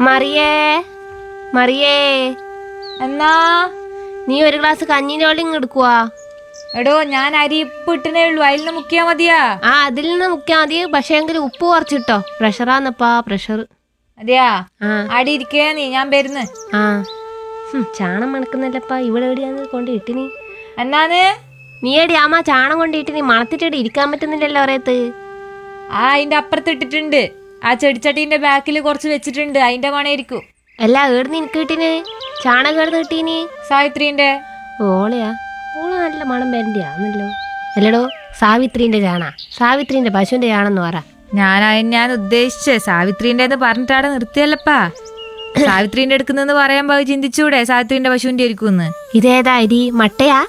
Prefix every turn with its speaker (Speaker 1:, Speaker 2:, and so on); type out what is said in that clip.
Speaker 1: മറിയേ മറിയേ
Speaker 2: എന്നാ
Speaker 1: നീ ഒരു ഗ്ലാസ് കഞ്ഞിൻ്റെ വെള്ളം ഇങ്ങ് എടുക്കുവാ
Speaker 2: എടോ ഞാൻ അരി ഇപ്പ് ഇട്ടനേ ഉള്ളൂ അതിൽ നിന്ന് മുക്കിയാ മതിയാ
Speaker 1: ആ അതിൽ നിന്ന് മുക്കിയാൽ മതി പക്ഷേ എങ്കിൽ ഉപ്പ് കുറച്ചിട്ടോ പ്രഷറാന്നപ്പാ പ്രഷർ
Speaker 2: അതെയാ
Speaker 1: ആ
Speaker 2: ആടി ഇരിക്കേ നീ ഞാൻ വരുന്ന്
Speaker 1: ആ ഹും, ചാണം മണക്കുന്നില്ലപ്പാ ഇവിടെ എവിടെയാന്ന് കൊണ്ട് ഇട്ടിനി
Speaker 2: എന്നാന്ന്
Speaker 1: നീ എടി ആമാ ചാണം കൊണ്ട് ഇട്ടിനി മണത്തിട്ടിട്ട് ഇരിക്കാൻ പറ്റുന്നില്ലല്ലോ ഒരേത്ത്
Speaker 2: ആ അതിന്റെ അപ്പുറത്ത് ഇട്ടിട്ടുണ്ട് ആ ചെടിച്ചട്ടീന്റെ ബാക്കിൽ കുറച്ച് വെച്ചിട്ടുണ്ട് അതിന്റെ മണയിരിക്കും
Speaker 1: അല്ല ഏടുന്ന് എനിക്ക് കിട്ടീന് ചാണകം ഏടുന്ന് കിട്ടീനി
Speaker 2: സാവിത്രീന്റെ
Speaker 1: ഓളയാ ഓള നല്ല മണം വരണ്ടിയാന്നല്ലോ അല്ലടോ സാവിത്രീന്റെ ചാണ സാവിത്രീന്റെ പശുവിന്റെ ചാണെന്ന് പറ
Speaker 2: ഞാൻ അതിന് ഞാൻ ഉദ്ദേശിച്ചേ സാവിത്രീന്റെ എന്ന് പറഞ്ഞിട്ടാടെ നിർത്തിയല്ലപ്പാ സാവിത്രീന്റെ എടുക്കുന്നെന്ന് പറയുമ്പോ അത് ചിന്തിച്ചൂടെ സാവിത്രീന്റെ പശുവിന്റെ ആയിരിക്കും
Speaker 1: ഇതേതാ അരി മട്ടയാ